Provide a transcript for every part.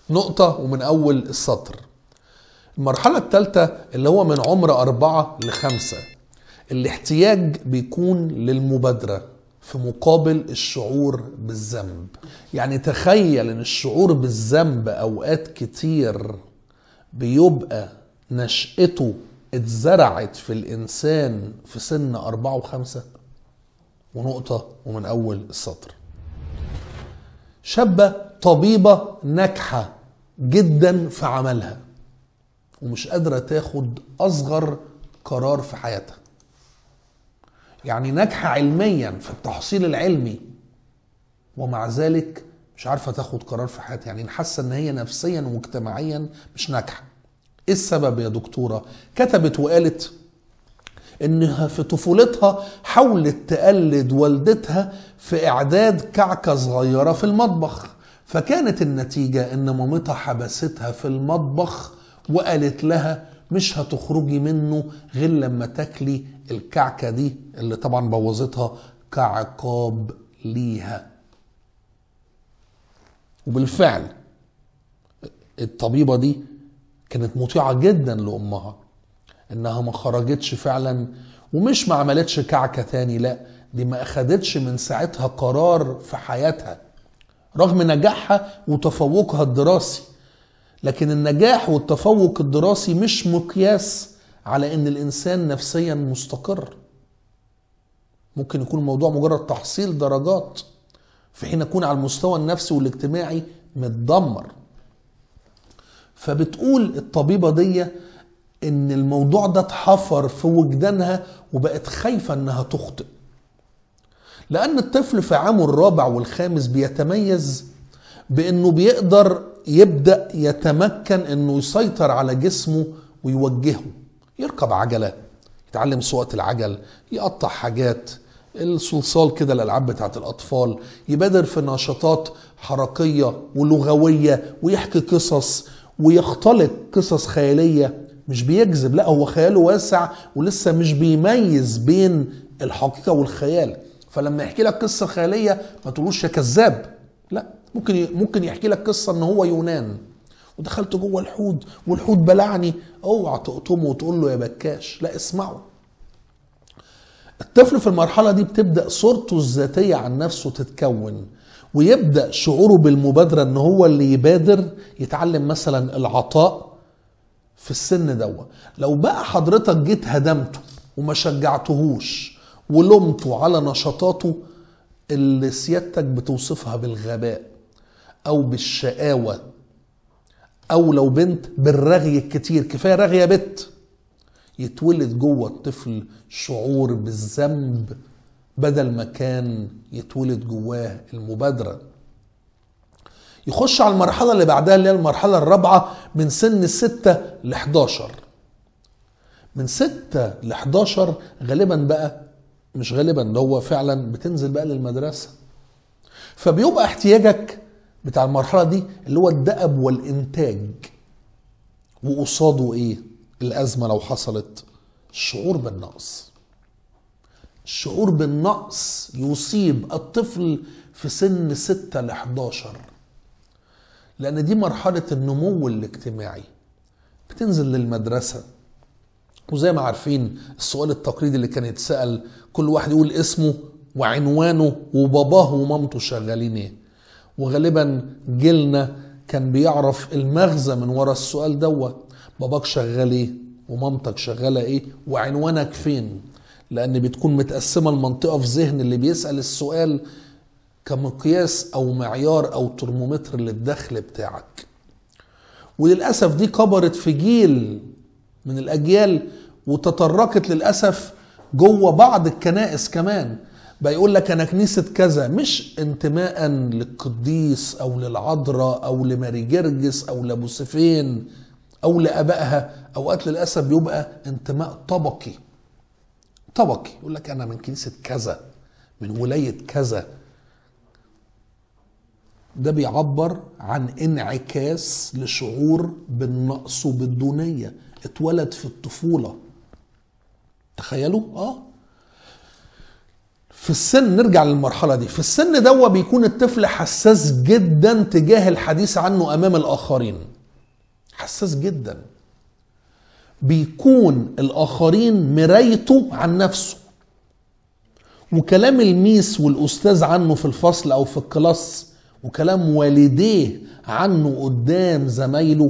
نقطة ومن أول السطر المرحلة الثالثة اللي هو من عمر أربعة لخمسة الاحتياج بيكون للمبادرة في مقابل الشعور بالذنب يعني تخيل ان الشعور بالذنب اوقات كتير بيبقى نشأته اتزرعت في الإنسان في سن أربعة وخمسة ونقطة ومن أول السطر شابة طبيبة ناجحة جدا في عملها ومش قادرة تاخد أصغر قرار في حياتها يعني ناجحة علميا في التحصيل العلمي ومع ذلك مش عارفة تاخد قرار في حياتها يعني حاسة ان هي نفسيا ومجتمعيا مش ناجحة ايه السبب يا دكتورة كتبت وقالت انها في طفولتها حاولت تقلد والدتها في اعداد كعكة صغيرة في المطبخ فكانت النتيجة ان مامتها حبستها في المطبخ وقالت لها مش هتخرجي منه غير لما تاكلي الكعكة دي اللي طبعا بوظتها كعقاب ليها وبالفعل الطبيبة دي كانت مطيعة جدا لأمها إنها ما خرجتش فعلا ومش ما عملتش كعكة تاني لا دي ما أخدتش من ساعتها قرار في حياتها رغم نجاحها وتفوقها الدراسي لكن النجاح والتفوق الدراسي مش مقياس على ان الانسان نفسيا مستقر ممكن يكون الموضوع مجرد تحصيل درجات في حين يكون على المستوى النفسي والاجتماعي متدمر فبتقول الطبيبة دي ان الموضوع ده اتحفر في وجدانها وبقت خايفة انها تخطئ لان الطفل في عامه الرابع والخامس بيتميز بانه بيقدر يبدا يتمكن انه يسيطر على جسمه ويوجهه يركب عجله يتعلم سواقه العجل يقطع حاجات الصلصال كده الالعاب بتاعت الاطفال يبادر في نشاطات حركيه ولغويه ويحكي قصص ويختلق قصص خياليه مش بيكذب لا هو خياله واسع ولسه مش بيميز بين الحقيقه والخيال فلما يحكي لك قصه خياليه ما تقولوش يا كذاب لا ممكن ممكن يحكي لك قصه ان هو يونان ودخلت جوه الحوت والحوت بلعني اوعى تقطمه وتقول له يا بكاش لا اسمعه الطفل في المرحله دي بتبدا صورته الذاتيه عن نفسه تتكون ويبدا شعوره بالمبادره ان هو اللي يبادر يتعلم مثلا العطاء في السن دوت لو بقى حضرتك جيت هدمته وما شجعتهوش ولمته على نشاطاته اللي سيادتك بتوصفها بالغباء او بالشقاوه او لو بنت بالرغي الكتير كفايه رغي يا بت يتولد جوه الطفل شعور بالذنب بدل ما كان يتولد جواه المبادره يخش على المرحله اللي بعدها اللي هي المرحله الرابعه من سن 6 ل 11 من 6 ل 11 غالبا بقى مش غالبا ده هو فعلا بتنزل بقى للمدرسه فبيبقى احتياجك بتاع المرحله دي اللي هو الدأب والانتاج وقصاده ايه الازمه لو حصلت الشعور بالنقص الشعور بالنقص يصيب الطفل في سن 6 ل 11 لان دي مرحله النمو الاجتماعي بتنزل للمدرسه وزي ما عارفين السؤال التقليدي اللي كان يتسأل كل واحد يقول اسمه وعنوانه وباباه ومامته شغالين ايه وغالبا جيلنا كان بيعرف المغزى من ورا السؤال دوت باباك شغال ايه ومامتك شغاله ايه وعنوانك فين لان بتكون متقسمه المنطقه في ذهن اللي بيسال السؤال كمقياس او معيار او ترمومتر للدخل بتاعك وللاسف دي كبرت في جيل من الاجيال وتطرقت للاسف جوه بعض الكنائس كمان بقى يقول لك انا كنيسه كذا مش انتماء للقديس او للعذراء او لماري جرجس او لابو سفين او لابائها اوقات للاسف بيبقى انتماء طبقي طبقي يقول لك انا من كنيسه كذا من ولايه كذا ده بيعبر عن انعكاس لشعور بالنقص وبالدونيه اتولد في الطفوله تخيلوا اه في السن نرجع للمرحلة دي في السن دوا بيكون الطفل حساس جدا تجاه الحديث عنه أمام الآخرين حساس جدا بيكون الآخرين مرايته عن نفسه وكلام الميس والأستاذ عنه في الفصل أو في الكلاس وكلام والديه عنه قدام زمايله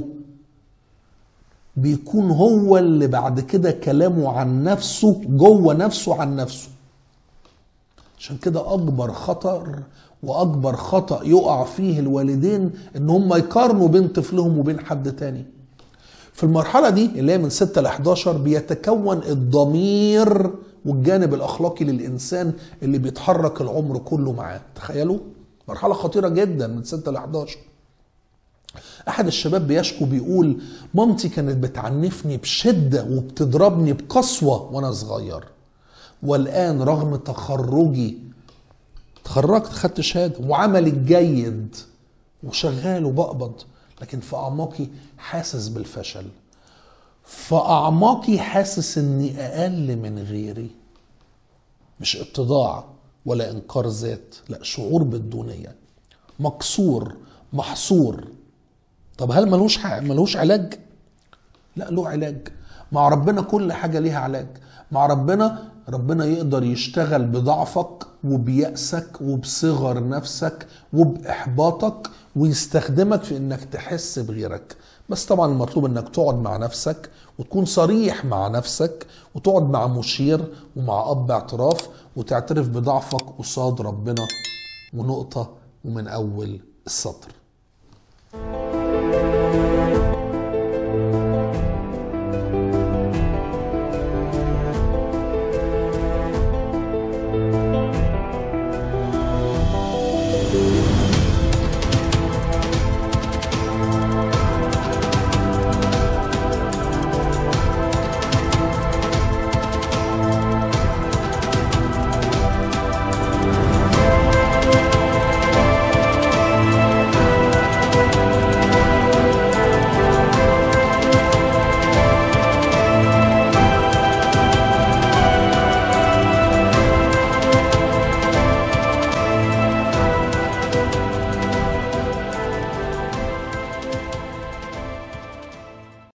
بيكون هو اللي بعد كده كلامه عن نفسه جوه نفسه عن نفسه عشان كده اكبر خطر واكبر خطا يقع فيه الوالدين ان هم يقارنوا بين طفلهم وبين حد تاني في المرحله دي اللي هي من 6 ل 11 بيتكون الضمير والجانب الاخلاقي للانسان اللي بيتحرك العمر كله معاه تخيلوا مرحله خطيره جدا من 6 ل 11 احد الشباب بيشكو بيقول مامتي كانت بتعنفني بشده وبتضربني بقسوه وانا صغير والان رغم تخرجي تخرجت خدت شهاده وعملي الجيد وشغال وبقبض لكن في اعماقي حاسس بالفشل في اعماقي حاسس اني اقل من غيري مش اتضاع ولا انكار ذات لا شعور بالدونيه مكسور محصور طب هل ملوش ح- ملوش علاج لا له علاج مع ربنا كل حاجه ليها علاج مع ربنا ربنا يقدر يشتغل بضعفك وبيأسك وبصغر نفسك وبإحباطك ويستخدمك في انك تحس بغيرك بس طبعا المطلوب انك تقعد مع نفسك وتكون صريح مع نفسك وتقعد مع مشير ومع اب اعتراف وتعترف بضعفك قصاد ربنا ونقطة ومن اول السطر